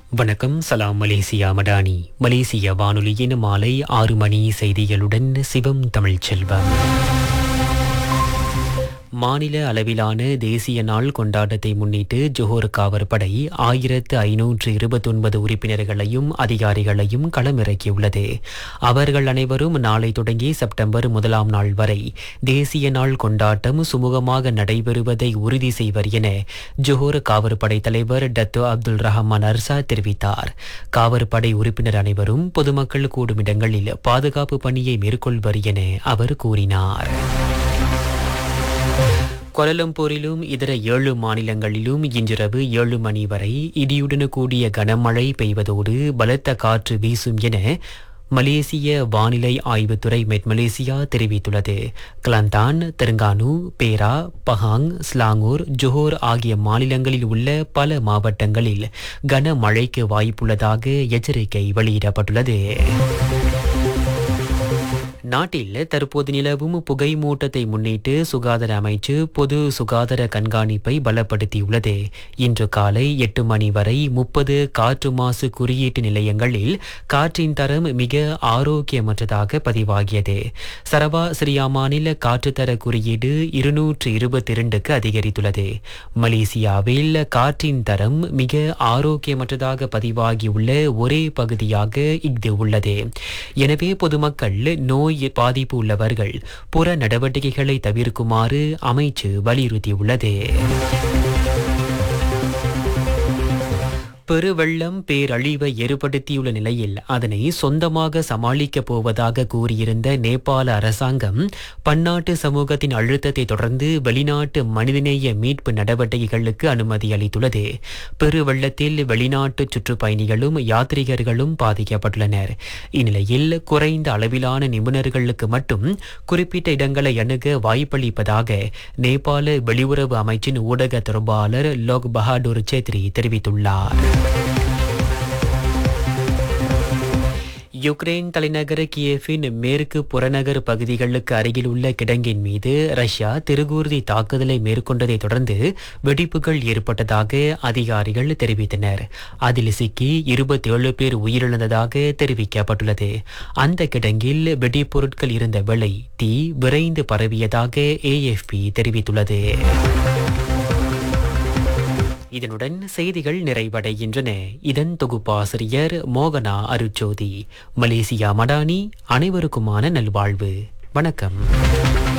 வணக்கம் சலாம் மலேசியா மடானி மலேசிய வானொலியின் மாலை ஆறு மணி செய்திகளுடன் சிவம் தமிழ்ச்செல்வம் மாநில அளவிலான தேசிய நாள் கொண்டாட்டத்தை முன்னிட்டு ஜோஹர் காவற்படை ஆயிரத்து ஐநூற்று இருபத்தொன்பது உறுப்பினர்களையும் அதிகாரிகளையும் களமிறக்கியுள்ளது அவர்கள் அனைவரும் நாளை தொடங்கி செப்டம்பர் முதலாம் நாள் வரை தேசிய நாள் கொண்டாட்டம் சுமூகமாக நடைபெறுவதை உறுதி செய்வர் என ஜோஹர் காவற்படை தலைவர் டத்தோ அப்துல் ரஹமான் அர்சா தெரிவித்தார் காவற்படை உறுப்பினர் அனைவரும் பொதுமக்கள் கூடும் இடங்களில் பாதுகாப்பு பணியை மேற்கொள்வர் என அவர் கூறினார் கோலலம்பூரிலும் இதர ஏழு மாநிலங்களிலும் இன்றிரவு ஏழு மணி வரை இடியுடன் கூடிய கனமழை பெய்வதோடு பலத்த காற்று வீசும் என மலேசிய வானிலை ஆய்வுத்துறை மெட் மலேசியா தெரிவித்துள்ளது கிளந்தான் தெலுங்கானு பேரா பஹாங் ஸ்லாங்கூர் ஜோஹர் ஆகிய மாநிலங்களில் உள்ள பல மாவட்டங்களில் கனமழைக்கு வாய்ப்புள்ளதாக எச்சரிக்கை வெளியிடப்பட்டுள்ளது நாட்டில் தற்போது நிலவும் புகை மூட்டத்தை முன்னிட்டு சுகாதார அமைச்சு பொது சுகாதார கண்காணிப்பை பலப்படுத்தியுள்ளது இன்று காலை எட்டு மணி வரை முப்பது காற்று மாசு குறியீட்டு நிலையங்களில் காற்றின் தரம் மிக ஆரோக்கியமற்றதாக பதிவாகியது சரவா சிரியாமானில் காற்றுத்தர குறியீடு இருநூற்று இருபத்தி இரண்டுக்கு அதிகரித்துள்ளது மலேசியாவில் காற்றின் தரம் மிக ஆரோக்கியமற்றதாக பதிவாகியுள்ள ஒரே பகுதியாக இது உள்ளது எனவே பொதுமக்கள் நோய் பாதிப்பு உள்ளவர்கள் புற நடவடிக்கைகளை தவிர்க்குமாறு அமைச்சு வலியுறுத்தியுள்ளது பெருவெள்ளம் பேரழிவை ஏற்படுத்தியுள்ள நிலையில் அதனை சொந்தமாக சமாளிக்கப் போவதாக கூறியிருந்த நேபாள அரசாங்கம் பன்னாட்டு சமூகத்தின் அழுத்தத்தை தொடர்ந்து வெளிநாட்டு மனிதநேய மீட்பு நடவடிக்கைகளுக்கு அனுமதி அளித்துள்ளது பெருவெள்ளத்தில் வெளிநாட்டு சுற்றுப்பயணிகளும் யாத்ரீகர்களும் பாதிக்கப்பட்டுள்ளனர் இந்நிலையில் குறைந்த அளவிலான நிபுணர்களுக்கு மட்டும் குறிப்பிட்ட இடங்களை அணுக வாய்ப்பளிப்பதாக நேபாள வெளியுறவு அமைச்சின் ஊடக தொடர்பாளர் லோக் பஹாடூர் சேத்ரி தெரிவித்துள்ளார் யுக்ரைன் தலைநகர கியேஃபின் மேற்கு புறநகர் பகுதிகளுக்கு அருகில் உள்ள கிடங்கின் மீது ரஷ்யா திருகூர்தி தாக்குதலை மேற்கொண்டதை தொடர்ந்து வெடிப்புகள் ஏற்பட்டதாக அதிகாரிகள் தெரிவித்தனர் அதில் சிக்கி இருபத்தேழு பேர் உயிரிழந்ததாக தெரிவிக்கப்பட்டுள்ளது அந்த கிடங்கில் வெடிப்பொருட்கள் இருந்த வேளை தீ விரைந்து பரவியதாக ஏஎஃப்பி தெரிவித்துள்ளது இதனுடன் செய்திகள் நிறைவடைகின்றன இதன் தொகுப்பாசிரியர் மோகனா அருச்சோதி மலேசியா மடானி அனைவருக்குமான நல்வாழ்வு வணக்கம்